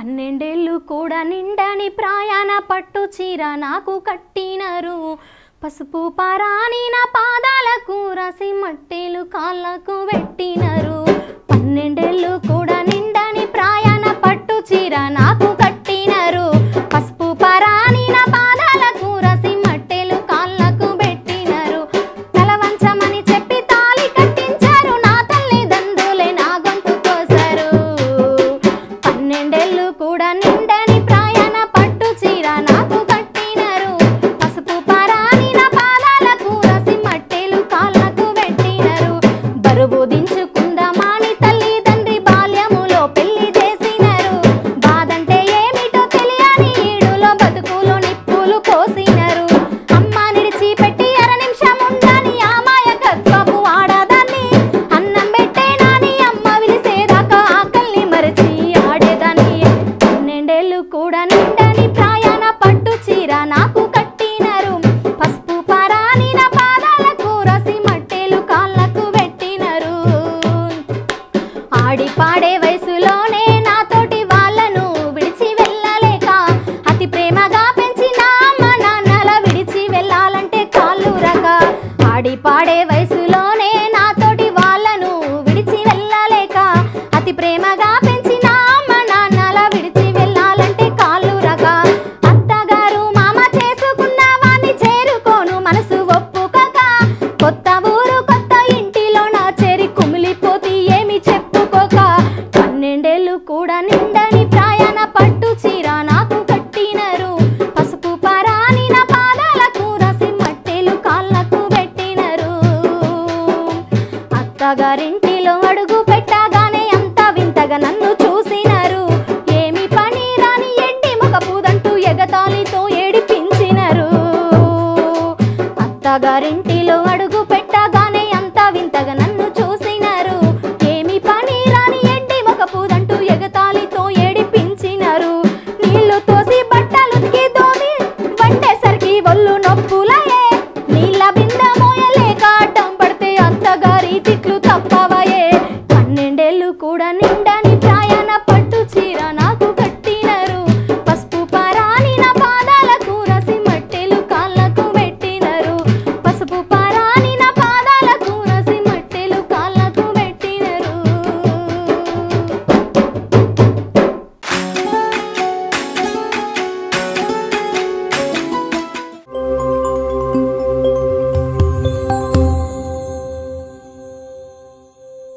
పన్నెండేళ్ళు కూడా నిండని ప్రయాణ పట్టు చీర నాకు కట్టినరు పసుపు పరాని నా పాదాలకు రాసి మట్టెలు కాళ్ళకు పెట్టినరు పన్నెండేళ్ళు కూడా నిండని ప్రయాణ పట్టు చీర నాకు కట్టినరు పసుపు పరాని నా పాదాలకు రాసి మట్టెలు కాళ్ళకు పెట్టినరు తలవంచమని చెప్పి తాళి కట్టించారు నా తల్లిదండ్రులే నా గొంతు కోసారు పన్నెండేళ్ళు కూడా నిండని ప్రయాణ పట్టు చీర నాకు కట్టినరు పసుపు పరాని నా పాదాలకు రాసి మట్టెలు కాళ్ళకు పెట్టినరు బరువు దించుకుందామాని తల్లిదండ్రి బాల్యములో పెళ్లి చేసినరు బాధంటే ఏమిటో తెలియని ఈడులో బతుకులో నిప్పులు పోసినరు అమ్మ నిడిచి పెట్టి అర నిమిషం ఉండని అమాయకత్వపు ఆడదాన్ని అన్నం పెట్టేనాని అమ్మ విలిసేదాకా ఆకల్ని మరిచి ఆడేదాన్ని పన్నెండేళ్ళు కూడా నిండని ప్రయాణ పట్టు చీర నాకు కట్టినరు పసుపు పరాని నా పాదాలకు రసి మట్టెలు కాళ్ళకు పెట్టినరు ఆడి పాడే వయసులోనే నాతోటి వాళ్ళను విడిచి వెళ్ళలేక అతి ప్రేమగా పెంచిన అమ్మ నాన్నల విడిచి వెళ్ళాలంటే కాళ్ళు రక ఆడి పాడే వయసులోనే నాతోటి వాళ్ళను విడిచి వెళ్ళలేక అతి ప్రేమగా పెంచిన అమ్మ నాన్నల విడిచి వెళ్ళాలంటే కాళ్ళు రక అత్తగారు మామ చేసుకున్న వాణ్ణి చేరుకోను మనసు ఒప్పుకోక కొత్త ఊరు కొత్త ఇంటిలో నా చేరి కుమిలిపోతి ఏమి చెప్పుకోక పన్నెండేళ్ళు కూడా నిండని ప్రయాణ పట్టు చీర నాకు కట్టినరు పసుపు పరాని నా పాదాలకు రాసి మట్టెలు కాళ్ళకు పెట్టినరు అత్తగారింటిలో అడుగు పెట్టగానే అంత వింతగా నన్ను చూసినారు ఏమి పని రాని ఎడ్డి ముఖపుదంటూ ఎగతాళితో ఏడిపించినరు అత్తగారింటిలో అడుగు పెట్టగానే అంత వింతగా నన్ను చూసినారు ఏమి పని రాని ఎడ్డి ముఖపుదంటూ ఎగతాళితో ఏడిపించినారు నీళ్లు తోసి బట్టలు ఉతికి దోమి వండేసరికి ఒళ్ళు నొప్పులయే నీళ్ళ బిందె మోయలేక అడ్డం పడితే అత్తగారి తిట్లు తప్పవయే పన్నెండేళ్ళు కూడా నిండని